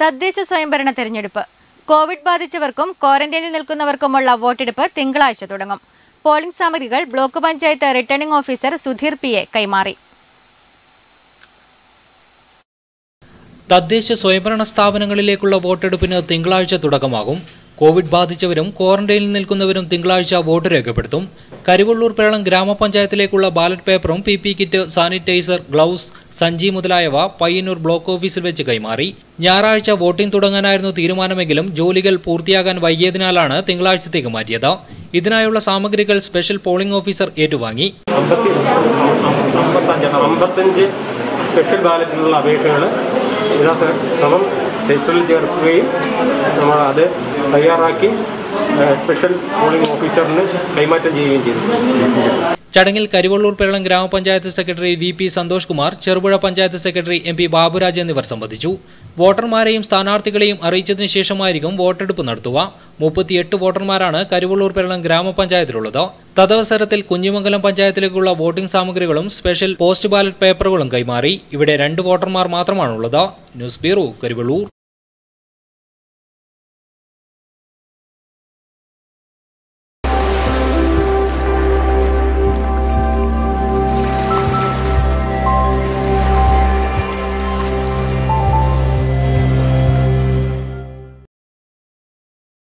തദ്ദേശ സ്വയംഭരണ തെരഞ്ഞെടുപ്പ് കോവിഡ് ബാധിച്ചവർക്കും ക്വാറന്റൈനിൽ നിൽക്കുന്നവർക്കുമുള്ള വോട്ടെടുപ്പ് തിങ്കളാഴ്ച തുടങ്ങും പോളിംഗ് സാമഗ്രികൾ block panchayat returning officer Sudheer P A കൈമാറി തദ്ദേശ സ്വയംഭരണ സ്ഥാപനങ്ങളിലേക്കുള്ള വോട്ടെടുപ്പിന് തിങ്കളാഴ്ച തുടക്കമാകും കോവിഡ് ബാധിച്ചവരും ക്വാറന്റൈനിൽ നിൽക്കുന്നവരും തിങ്കളാഴ്ച വോട്ട് രേഖപ്പെടുത്തും കരിവള്ളൂർ പേളം ഗ്രാമപഞ്ചായത്തിലേക്കുള്ള ബാലറ്റ് പേപ്പറും P P kit sanitiser gloves സഞ്ചി മുതലായവ പയ്യന്നൂർ ബ്ലോക്ക് ഓഫീസിൽ വെച്ച് കൈമാറി ഞായറാഴ്ച വോട്ടിംഗ് തുടങ്ങാനായിരുന്നു തീരുമാനമെങ്കിലും ജോലികൾ പൂർത്തിയാകാൻ വൈകിയതിനാലാണ് തിങ്കളാഴ്ചത്തേക്ക് മാറ്റിയത് ഇതിനായുള്ള സാമഗ്രികൾ സ്പെഷ്യൽ പോളിംഗ് ഓഫീസർ ഏറ്റുവാങ്ങി അമ്പത്തി അമ്പത്തഞ്ച് അമ്പത്തഞ്ച് സ്പെഷ്യൽ ബാലറ്റിനുള്ള അപേക്ഷകൾ ഇതിനകത്ത് ക്രമം രജിസ്റ്ററിൽ ചേർക്കുകയും നമ്മൾ അത് തയ്യാറാക്കി ഏഹ്, സ്പെഷ്യൽ പോളിംഗ് ഓഫീസറിന് കൈമാറ്റം ചെയ്യുകയും ചെയ്തു ചടങ്ങിൽ കരിവള്ളൂർ പേളം ഗ്രാമപഞ്ചായത്ത് secretary V P Santhosh Kumar Cherupuzha panchayat secretary M P Baburaj എന്നിവർ സംബന്ധിച്ചു വോട്ടർമാരെയും സ്ഥാനാർത്ഥികളെയും അറിയിച്ചതിനു ശേഷമായിരിക്കും വോട്ടെടുപ്പ് നടത്തുക മുപ്പത്തിയെട്ട് വോട്ടർമാരാണ് കരിവള്ളൂർ പേളം ഗ്രാമപഞ്ചായത്തിലുള്ളത് തദവസരത്തിൽ കുഞ്ഞിമംഗലം പഞ്ചായത്തിലേക്കുള്ള വോട്ടിംഗ് സാമഗ്രികളും സ്പെഷ്യൽ പോസ്റ്റ് ബാലറ്റ് പേപ്പറുകളും കൈമാറി ഇവിടെ രണ്ട് വോട്ടർമാർ മാത്രമാണുള്ളത് ന്യൂസ് ബ്യൂറോ കരിവള്ളൂർ